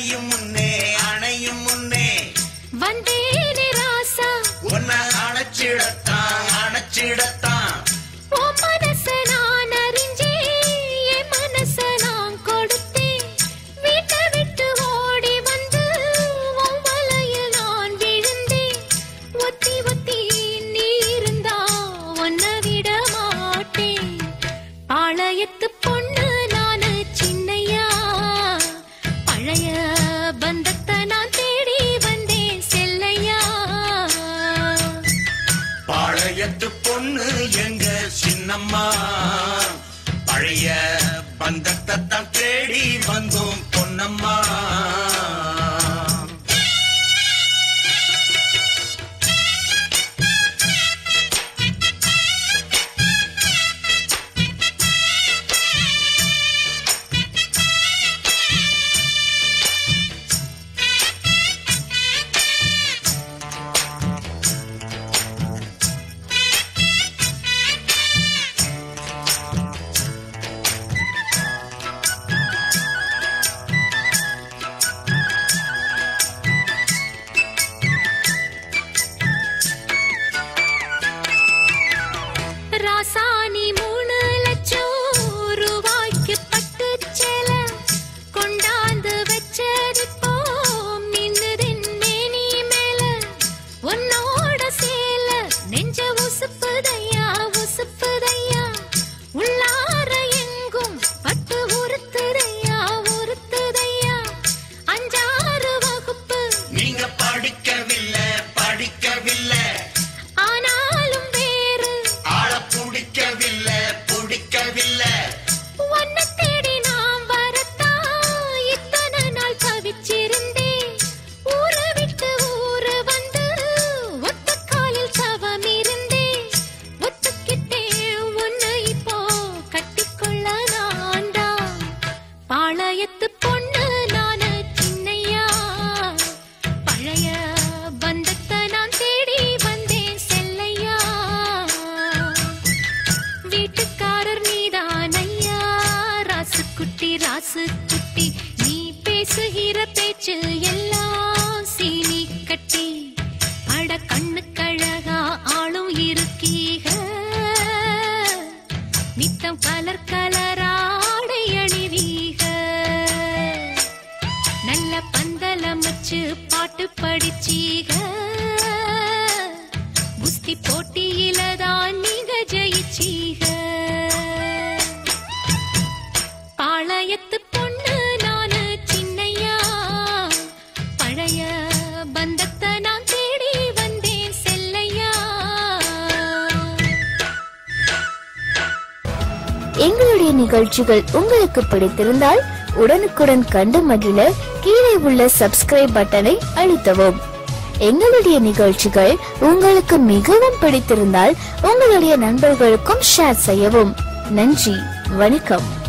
அணையும் முன்னே அணையும் முன்னே வந்தேனே ராசா உன்னை அணைச்சிடத்தான் அணைச்சிடத்தான் ஓ மனச நான் அறிஞ்சேன் என் மனச நான் கொடுத்தேன் வீட்டை விட்டு ஓடி வந்து உன் வலையில் நான் விழுந்தேன் ஒத்தி ஒத்தி நீ இருந்தா உன்னை விட மாட்டேன் பாளையத்து பொண்ணு நானு சின்னையா பழைய பந்தத்தை நான் தேடி வந்தேன் செல்லையா பாளையத்து பொண்ணு எங்க சின்னம்மா பழைய பந்தத்தை தான் தேடி வந்தோம் பொன்னம்மா ராசாணி மூணு லட்சம் ரூபாய்க்கு பட்டு சேல கொண்டாந்து வச்சதிப்போ மின்னுதின் மேனி மேல உன்னோட சேல நெஞ்ச உசுப்புதையா உசுப்புதையா உள்ளார எங்கும் பட்டு உறுத்துதையா உறுத்துதையா அஞ்சாறு வகுப்பு நீங்க படிக்கவில்லை படிக்கவில்லை ஆனாலும் வேறு ஆள பிடிக்கவில்லை பிடிக்கவில்லை உன்னை தேடி நான் வரத்தான் இத்தனை நாள் தவிச்சிருந்தேன். ஊரை விட்டு ஊரு வந்து ஒத்த காலில் தவம் இருந்தேன். ஒத்துக்கிட்டேன் உன்னை இப்போ கட்டிக்கொள்ள நான்தான். பாளையத்து பொண்ணு நானு சின்னையா. பழைய பந்தத்தை நான் தேடி வந்தேன் செல்லையா வீட்டுக்காரர் நீதான் ஐயா ராசு குட்டி ராசு குட்டி நீ பேசுகிற பேச்சு எல்லாம் சீனி கட்டி அட கண்ணு கழகா ஆளும் இருக்கீக நித்தம் கலர் கலராடை அணிவீக நல்ல பந்தலமைச்சு பாட்டு படிச்சீக குஸ்தி போட்டியில தான் நீங்க ஜெயிச்சீக பாளையத்து பொண்ணு நானு சின்னையா பழைய பந்தத்தை நான் தேடி வந்தேன் செல்லையா எங்களுடைய நிகழ்ச்சிகள் உங்களுக்கு பிடித்திருந்தால் உடனுக்குடன் கண்டு மகிழ கீழே உள்ள சப்ஸ்கிரைப் பட்டனை அழுத்தவும் எங்களுடைய நிகழ்ச்சிகள் உங்களுக்கு மிகவும் பிடித்திருந்தால் உங்களுடைய நண்பர்களுக்கும் ஷேர் செய்யவும் நன்றி வணக்கம்